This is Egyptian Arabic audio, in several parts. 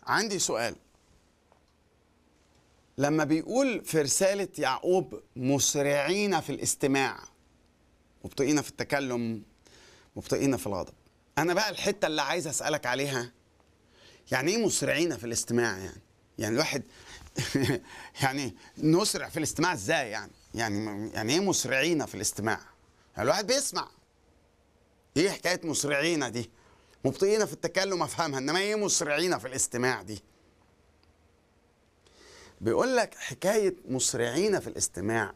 عندي سؤال لما بيقول في رسالة يعقوب مسرعين في الاستماع مبطئين في التكلم مبطئين في الغضب أنا بقى الحتة اللي عايز أسألك عليها يعني إيه مسرعين في الاستماع يعني يعني الواحد يعني نسرع في الاستماع إزاي يعني يعني يعني إيه مسرعين في الاستماع يعني الواحد بيسمع إيه حكاية مسرعين دي مبطئين في التكلم أفهمها إنما إيه مسرعين في الاستماع دي بيقول لك حكاية مسرعين في الاستماع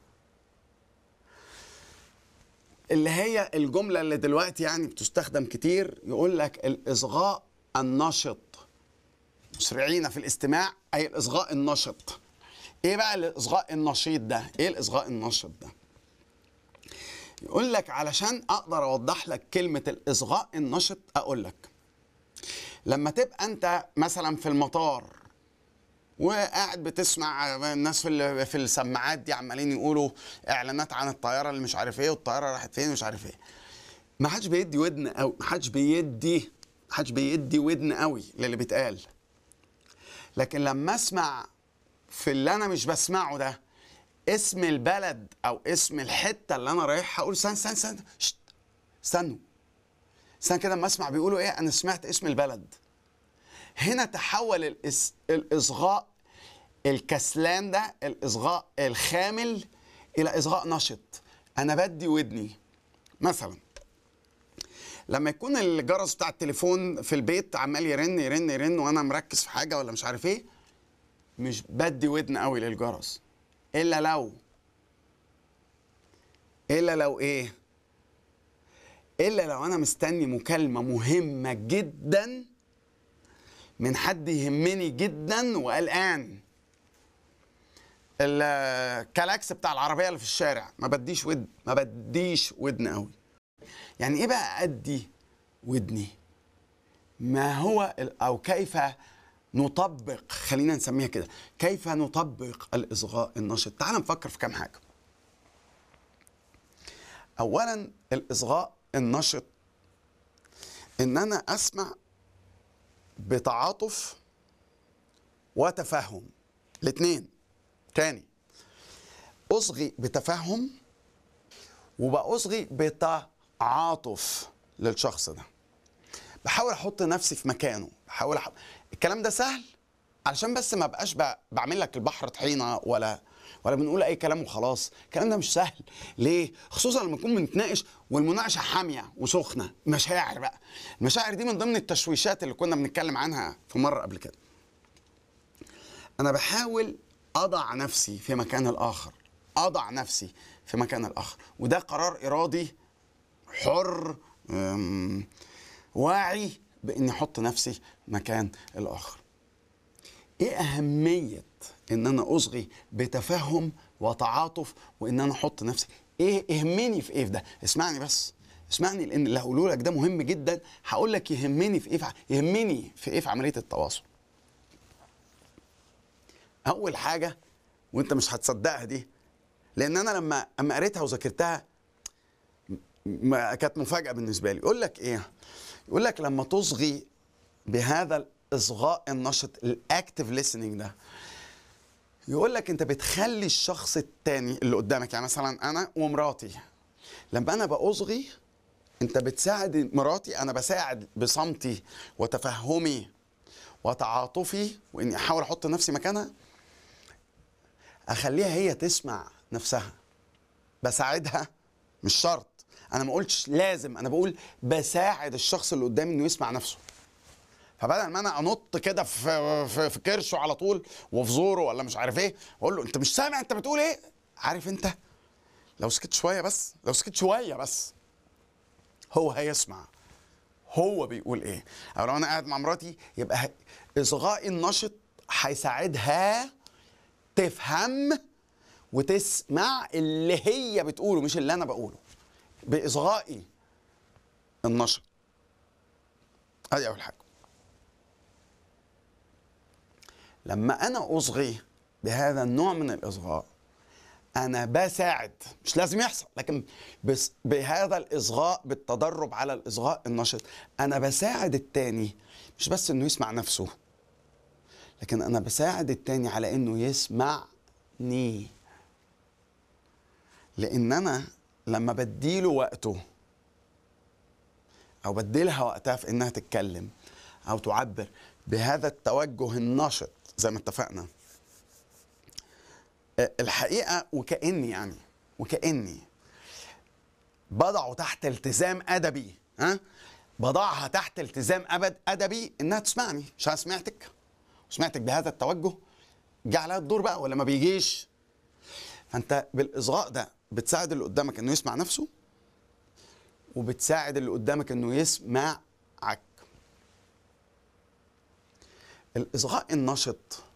اللي هي الجملة اللي دلوقتي يعني بتستخدم كتير يقول لك الإصغاء النشط مسرعين في الاستماع أي الإصغاء النشط إيه بقى الإصغاء النشيط ده؟ إيه الإصغاء النشط ده؟ يقول لك علشان أقدر أوضح لك كلمة الإصغاء النشط أقول لك لما تبقى أنت مثلا في المطار وقاعد بتسمع الناس في ال- في السماعات دي عمالين يقولوا اعلانات عن الطياره اللي مش عارف ايه والطياره راحت فين ومش عارف ايه ما حدش بيدي ودن قوي ما حدش بيدي ما حدش بيدي ودن قوي للي بيتقال لكن لما اسمع في اللي انا مش بسمعه ده اسم البلد او اسم الحته اللي انا رايحها اقول استنى استنى استنى شت، استنوا استنى كده لما اسمع بيقولوا ايه انا سمعت اسم البلد هنا تحول الإس... الإصغاء الكسلان ده الإصغاء الخامل إلى إصغاء نشط أنا بدي ودني مثلا لما يكون الجرس بتاع التليفون في البيت عمال يرن يرن يرن وأنا مركز في حاجة ولا مش عارف إيه مش بدي ودن قوي للجرس إلا لو إلا لو إيه إلا لو أنا مستني مكالمة مهمة جداً من حد يهمني جدا وقلقان الكلاكس بتاع العربيه اللي في الشارع ما بديش ودن ما بديش ودن قوي يعني ايه بقى ادي ودني ما هو ال- او كيف نطبق خلينا نسميها كده كيف نطبق الاصغاء النشط تعال نفكر في كام حاجه اولا الاصغاء النشط ان انا اسمع بتعاطف وتفهم الاثنين تاني اصغي بتفهم وبأصغي بتعاطف للشخص ده بحاول احط نفسي في مكانه بحاول أح... الكلام ده سهل علشان بس ما بقاش ب... بعمل لك البحر طحينه ولا ولا بنقول اي كلام وخلاص الكلام ده مش سهل ليه خصوصا لما نكون بنتناقش والمناقشه حاميه وسخنه مشاعر بقى المشاعر دي من ضمن التشويشات اللي كنا بنتكلم عنها في مره قبل كده انا بحاول اضع نفسي في مكان الاخر اضع نفسي في مكان الاخر وده قرار ارادي حر أم، واعي باني احط نفسي مكان الاخر ايه اهميه ان انا اصغي بتفهم وتعاطف وان انا احط نفسي ايه يهمني في ايه في ده اسمعني بس اسمعني لان اللي هقوله لك ده مهم جدا هقول لك يهمني في ايه في ع- يهمني في ايه في عمليه التواصل اول حاجه وانت مش هتصدقها دي لان انا لما اما قريتها وذاكرتها ما كانت مفاجاه بالنسبه لي يقول لك ايه يقول لك لما تصغي بهذا الاصغاء النشط الاكتف listening ده يقول لك انت بتخلي الشخص التاني اللي قدامك يعني مثلا انا ومراتي لما انا باصغي انت بتساعد مراتي انا بساعد بصمتي وتفهمي وتعاطفي واني احاول احط نفسي مكانها اخليها هي تسمع نفسها بساعدها مش شرط انا ما قلتش لازم انا بقول بساعد الشخص اللي قدامي انه يسمع نفسه فبدل ما انا انط كده في في, في كرشه على طول وفي زوره ولا مش عارف ايه اقول له انت مش سامع انت بتقول ايه عارف انت لو سكت شويه بس لو سكت شويه بس هو هيسمع هو بيقول ايه او لو انا قاعد مع مراتي يبقى ه- اصغائي النشط هيساعدها تفهم وتسمع اللي هي بتقوله مش اللي انا بقوله باصغائي النشط ادي اول حاجه لما انا اصغي بهذا النوع من الاصغاء انا بساعد مش لازم يحصل لكن بس بهذا الاصغاء بالتدرب على الاصغاء النشط انا بساعد التاني مش بس انه يسمع نفسه لكن انا بساعد التاني على انه يسمعني لان انا لما بديله وقته او بديلها وقتها في انها تتكلم او تعبر بهذا التوجه النشط زي ما اتفقنا الحقيقه وكاني يعني وكاني بضعه تحت التزام ادبي ها بضعها تحت التزام ابد ادبي انها تسمعني مش انا سمعتك وسمعتك بهذا التوجه جه عليها الدور بقى ولا ما بيجيش فانت بالاصغاء ده بتساعد اللي قدامك انه يسمع نفسه وبتساعد اللي قدامك انه يسمعك الاصغاء النشط